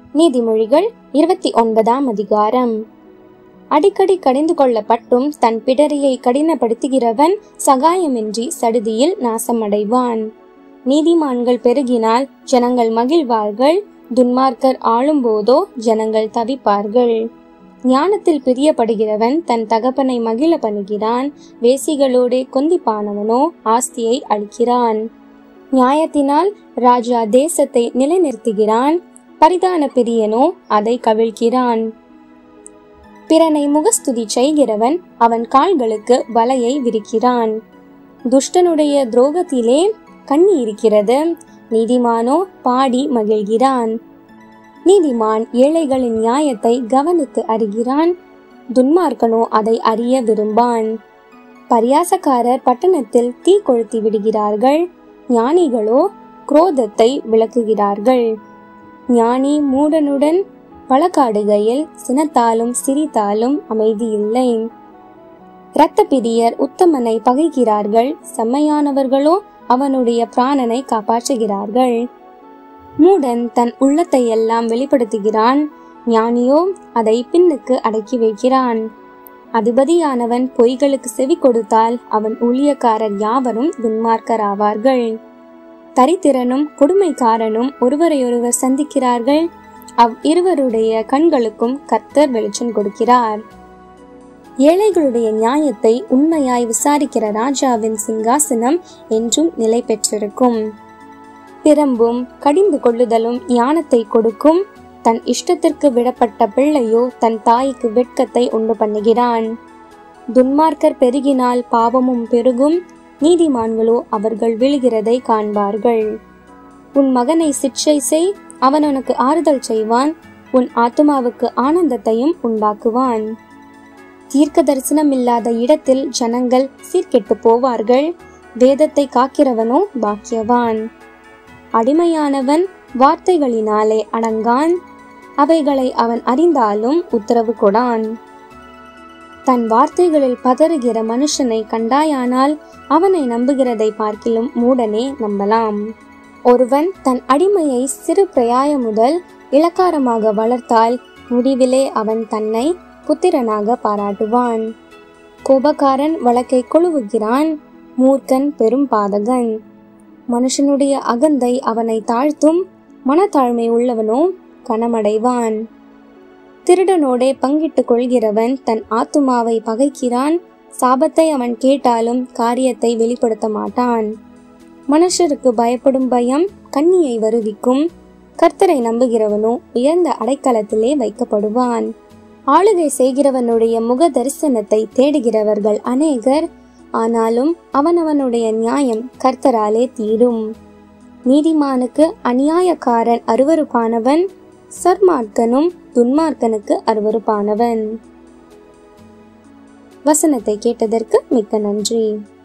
நீதிமொழிகள் இருபத்தி ஒன்பதாம் அதிகாரம் அடிக்கடி கடிந்து கொள்ளப்பட்டும் தன் பிடரியை கடினப்படுத்துகிறவன் சகாயமின்றி சடுதியில் நாசமடைவான் நீதிமான்கள் பெருகினால் ஜனங்கள் மகிழ்வார்கள் துன்மார்க்கர் ஆளும்போதோ ஜனங்கள் தவிப்பார்கள் ஞானத்தில் பிரியப்படுகிறவன் தன் தகப்பனை மகிழ பண்ணுகிறான் வேசிகளோடே கொந்திப்பானவனோ ஆஸ்தியை அளிக்கிறான் நியாயத்தினால் ராஜா தேசத்தை நிலைநிறுத்துகிறான் பரிதான பிரியனோ அதை கவிழ்கிறான் பிறனை முகஸ்துதி செய்கிறவன் அவன் கால்களுக்கு வலையை விரிக்கிறான் துஷ்டனுடைய துரோகத்திலே கண்ணி இருக்கிறது நீதிமானோ பாடி மகிழ்கிறான் நீதிமான் ஏழைகளின் நியாயத்தை கவனித்து அறிகிறான் துன்மார்க்கனோ அதை அறிய விரும்பான் பரியாசக்காரர் பட்டணத்தில் தீ கொளுத்தி விடுகிறார்கள் ஞானிகளோ குரோதத்தை விளக்குகிறார்கள் ஞானி மூடனுடன் வழக்காடுகையில் சினத்தாலும் சிரித்தாலும் அமைதியில்லை இரத்த பிரியர் உத்தமனை பகைக்கிறார்கள் செம்மையானவர்களோ அவனுடைய பிராணனை காப்பாற்றுகிறார்கள் மூடன் தன் உள்ளத்தை எல்லாம் வெளிப்படுத்துகிறான் ஞானியோ அதை பின்னுக்கு அடக்கி வைக்கிறான் அதிபதியானவன் பொய்களுக்கு செவி கொடுத்தால் அவன் ஊழியக்காரர் யாவரும் துன்மார்க்கராவார்கள் தரித்திரனும் கொடுமைக்காரனும் ஒருவரையொருவர் சந்திக்கிறார்கள் அவ் இருவருடைய கண்களுக்கும் கர்த்தர் வெளிச்சம் கொடுக்கிறார் ஏழைகளுடைய நியாயத்தை உண்மையாய் விசாரிக்கிற ராஜாவின் சிங்காசனம் என்றும் நிலை பெற்றிருக்கும் பிரம்பும் கடிந்து கொள்ளுதலும் ஞானத்தை கொடுக்கும் தன் இஷ்டத்திற்கு விடப்பட்ட பிள்ளையோ தன் தாய்க்கு வெட்கத்தை உண்டு பண்ணுகிறான் துன்மார்க்கர் பெருகினால் பாவமும் பெருகும் நீதிமான்களோ அவர்கள் விழுகிறதை காண்பார்கள் உன் மகனை சிற்சை செய் அவன் உனக்கு ஆறுதல் செய்வான் உன் ஆத்துமாவுக்கு ஆனந்தத்தையும் உண்டாக்குவான் தீர்க்க தரிசனம் இல்லாத இடத்தில் ஜனங்கள் சீர்கெட்டு போவார்கள் வேதத்தை காக்கிறவனோ பாக்கியவான் அடிமையானவன் வார்த்தைகளினாலே அடங்கான் அவைகளை அவன் அறிந்தாலும் உத்தரவு கொடான் தன் வார்த்தைகளில் பதறுகிற மனுஷனை கண்டாயானால் அவனை நம்புகிறதை பார்க்கிலும் மூடனே நம்பலாம் ஒருவன் தன் அடிமையை சிறு பிரயாய முதல் இலக்காரமாக வளர்த்தால் முடிவிலே அவன் தன்னை புத்திரனாக பாராட்டுவான் கோபக்காரன் வழக்கை கொழுவுகிறான் மூர்க்கன் பெரும் பாதகன் மனுஷனுடைய அகந்தை அவனை தாழ்த்தும் மனத்தாழ்மை உள்ளவனோ கனமடைவான் திருடனோடே பங்கிட்டுக் கொள்கிறவன் தன் ஆத்துமாவை பகைக்கிறான் சாபத்தை அவன் கேட்டாலும் காரியத்தை வெளிப்படுத்த மாட்டான் மனுஷருக்கு பயப்படும் பயம் கண்ணியை வருவிக்கும் கர்த்தரை நம்புகிறவனோ உயர்ந்த அடைக்கலத்திலே வைக்கப்படுவான் ஆளுகை செய்கிறவனுடைய முக தரிசனத்தை தேடுகிறவர்கள் அநேகர் ஆனாலும் அவனவனுடைய நியாயம் கர்த்தராலே தீரும் நீதிமானுக்கு அநியாயக்காரன் அருவருப்பானவன் சர்மார்க்கனும் துன்மார்க்கனுக்கு அருவருப்பானவன் வசனத்தை கேட்டதற்கு மிக்க நன்றி